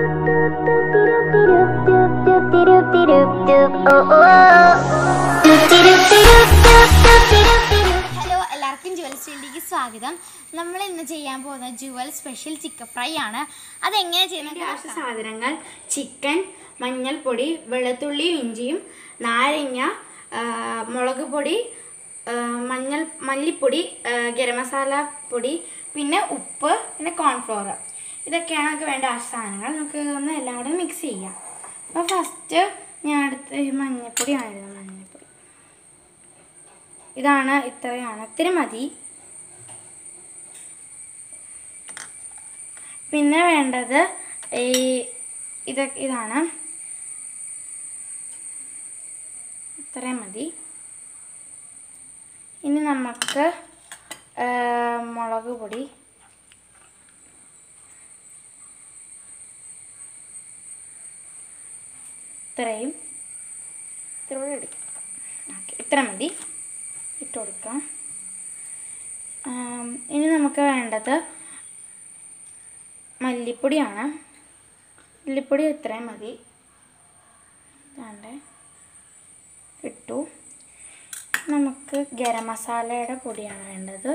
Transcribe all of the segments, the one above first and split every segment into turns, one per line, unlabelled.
Hello എല്ലാവർക്കും jewels ഫീൽഡിലേക്ക് സ്വാഗതം നമ്മൾ ഇന്ന് ചെയ്യാൻ പോകുന്ന ജുവൽ സ്പെഷ്യൽ ചിക്കൻ ഫ്രൈ ആണ് അതെങ്ങനെ ചെയ്യുന്നത്
ആവശ്യ സാധനങ്ങൾ ചിക്കൻ മഞ്ഞൾപ്പൊടി വെളുത്തുള്ളി ഇഞ്ചിയും നാരങ്ങ ആ, മുളക് പൊടി ആ, മഞ്ഞൾ മല്ലിപ്പൊടി ആ, ഗരം മസാല പൊടി പിന്നെ ഉപ്പ് പിന്നെ കോൺഫ്ലോർ ഇതൊക്കെയാണ് നമുക്ക് വേണ്ട ആവശ്യ സാധനങ്ങൾ നമുക്ക് ഇതൊന്ന് എല്ലാം കൂടെ മിക്സ് ചെയ്യാം അപ്പോൾ ഫസ്റ്റ് ഞാൻ അടുത്ത് ഈ മഞ്ഞൾപ്പൊടി ആയിരുന്നു മഞ്ഞൾപ്പൊടി ഇതാണ് ഇത്രയാണ് ഇത്തിരി മതി പിന്നെ വേണ്ടത് ഈ ഇത് ഇതാണ് ഇത്രയും മതി ഇനി നമുക്ക് ആ, മുളക് പൊടി ഇത്രയും ഇത്രയോടെ എടുക്കാം ഓക്കെ ഇത്ര മതി ഇട്ട് കൊടുക്കാം ആം, ഇനി നമുക്ക് വേണ്ടത് മല്ലിപ്പൊടിയാണ് മല്ലിപ്പൊടി ഇത്രയും മതി ഇതാണ്ട് ഇട്ടു നമുക്ക് ഗരം മസാലയുടെ പൊടിയാണ് വേണ്ടത്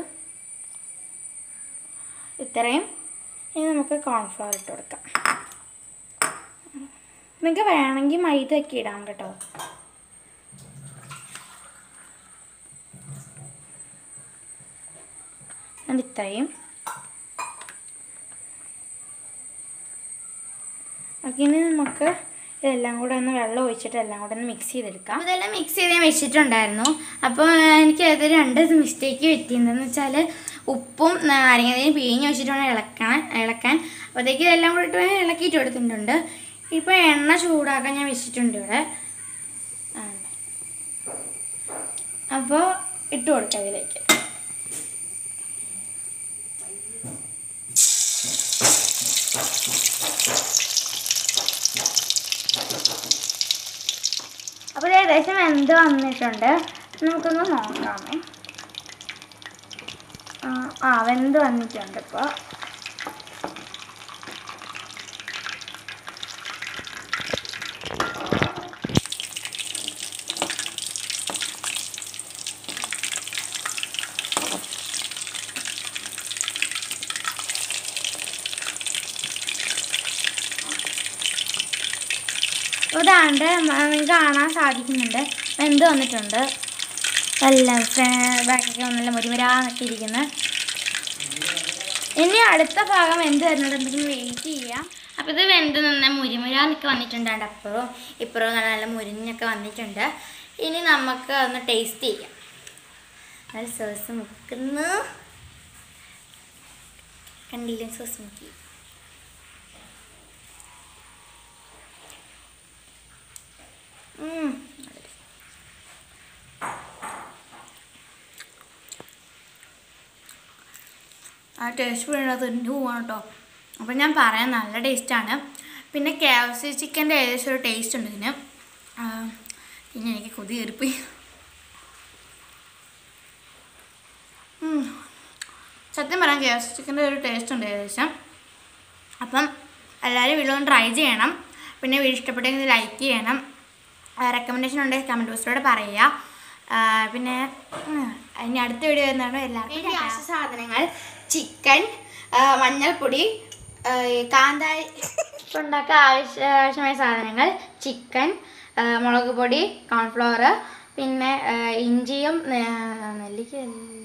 ഇത്രയും ഇനി നമുക്ക് കോൺഫ്ലവർ ഇട്ട് കൊടുക്കാം നിങ്ങൾക്ക് വേണമെങ്കിൽ മൈദ ഒക്കെ ഇടാം കേട്ടോ അത് ഇത്രയും ഓക്കെ ഇനി നമുക്ക് ഇതെല്ലാം കൂടെ ഒന്ന് വെള്ളം ഒഴിച്ചിട്ട് എല്ലാം കൂടെ ഒന്ന് മിക്സ് ചെയ്തെടുക്കാം
അപ്പോൾ ഇതെല്ലാം മിക്സ് ചെയ്ത് ഞാൻ വെച്ചിട്ടുണ്ടായിരുന്നു അപ്പോൾ എനിക്ക് അത് രണ്ട് മിസ്റ്റേക്ക് പറ്റിയെന്തെന്ന് വെച്ചാൽ ഉപ്പും നാരങ്ങയും പിഴിഞ്ഞ് വെച്ചിട്ട് വേണം ഇളക്കാൻ ഇളക്കാൻ അപ്പോഴത്തേക്ക് ഇതെല്ലാം കൂടി ഇട്ട് വേണം ഇളക്കിയിട്ട് എടുത്തിട്ടുണ്ട് ഇപ്പോൾ എണ്ണ ചൂടാക്കാൻ ഞാൻ വെച്ചിട്ടുണ്ട് ഇവിടെ അപ്പോൾ ഇട്ട് കൊടുക്കാം ഇതിലേക്ക് അപ്പോൾ ഇത് ഏകദേശം വെന്ത് വന്നിട്ടുണ്ട് നമുക്കൊന്ന് നോക്കാമേ ആ, ആ വെന്ത് വന്നിട്ടുണ്ട് ഇപ്പോൾ ഇതാണ്ട് നിങ്ങൾക്ക് കാണാൻ സാധിക്കുന്നുണ്ട് വെന്ത് വന്നിട്ടുണ്ട് എല്ലാം ബാക്കൊക്കെ നല്ല മുരിമുരാന്നൊക്കെ ഇരിക്കുന്നത് ഇനി അടുത്ത ഭാഗം വെന്ത് വരുന്നത് എന്തെങ്കിലും വെയിറ്റ് ചെയ്യാം അപ്പോൾ ഇത് വെന്ത് നിന്ന് മുരിമുരാന്നൊക്കെ വന്നിട്ടുണ്ട് അപ്പോഴും ഇപ്പോഴും നല്ല നല്ല മുരിഞ്ഞൊക്കെ വന്നിട്ടുണ്ട് ഇനി നമുക്ക് ഒന്ന് ടേസ്റ്റ് ചെയ്യാം നല്ല സോസ് മുക്കുന്നു കണ്ടില്ലേ സോസ് മുക്കി ഉം. ആ ടേസ്റ്റ് വീണത് തിന്നു പോവാണ് കേട്ടോ അപ്പം ഞാൻ പറയാം നല്ല ടേസ്റ്റാണ് പിന്നെ കെ എഫ് സി ചിക്കൻ്റെ ഏകദേശം ഒരു ടേസ്റ്റ് ഉണ്ട് ഇതിന് ആ, പിന്നെ എനിക്ക് കൊതി കയറിപ്പോയി ഉം. സത്യം പറയാം കെ എഫ് സി ചിക്കൻ്റെ ഒരു ടേസ്റ്റ് ഉണ്ട് ഏകദേശം അപ്പം എല്ലാവരും വീട്ടിൽ ഒന്ന് ട്രൈ ചെയ്യണം പിന്നെ വീഡിയോ ഇഷ്ടപ്പെട്ടെങ്കിൽ ലൈക്ക് ചെയ്യണം റെക്കമെൻഡേഷൻ ഉണ്ടെങ്കിൽ കമൻറ്റ് ബോക്സിലൂടെ പറയുക ആ, പിന്നെ ഉം, ഇനി അടുത്ത വീഡിയോ വരുന്നതാണ് എല്ലാവർക്കും ആവശ്യ സാധനങ്ങൾ ചിക്കൻ മഞ്ഞൾപ്പൊടി ആ, ഈ കാന്താരി ഉണ്ടാക്കാൻ ആവശ്യ ആവശ്യമായ സാധനങ്ങൾ ചിക്കൻ മുളക് പൊടി കോൺഫ്ലവർ പിന്നെ ആ, ഇഞ്ചിയും ആ, നെല്ലിക്ക